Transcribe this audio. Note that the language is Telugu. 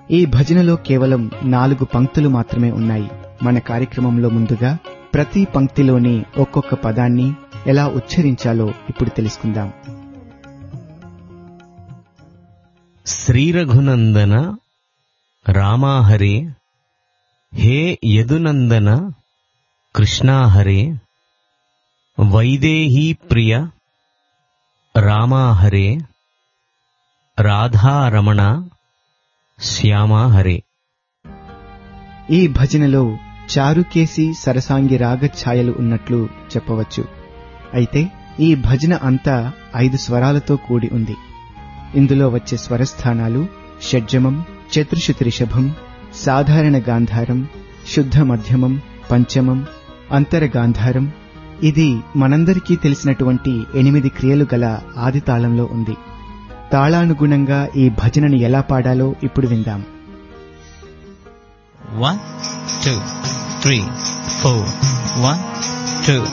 ఈ భజనలో కేవలం నాలుగు పంక్తులు మాత్రమే ఉన్నాయి మన కార్యక్రమంలో ముందుగా ప్రతి పంక్తిలోని ఒక్కొక్క పదాన్ని ఎలా ఉచ్చరించాలో ఇప్పుడు తెలుసుకుందాం శ్రీరఘునందన రామాహరే హే యదునందన కృష్ణాహరే వైదేహీ ప్రియ రామాహరే రాధారమణ శ్యామాహరే ఈ భజనలో చారుకేసి సరసాంగి రాగ ఛాయలు ఉన్నట్లు చెప్పవచ్చు అయితే ఈ భజన అంతా ఐదు స్వరాలతో కూడి ఉంది ఇందులో వచ్చే స్వరస్థానాలు షడ్జమం చతుర్శుతి రిషభం సాధారణ గాంధారం శుద్ధ మధ్యమం పంచమం అంతర గాంధారం ఇది మనందరికీ తెలిసినటువంటి ఎనిమిది క్రియలు గల ఆది తాళంలో ఉంది తాళానుగుణంగా ఈ భజనని ఎలా పాడాలో ఇప్పుడు విందాం One, two, three, four. One, two,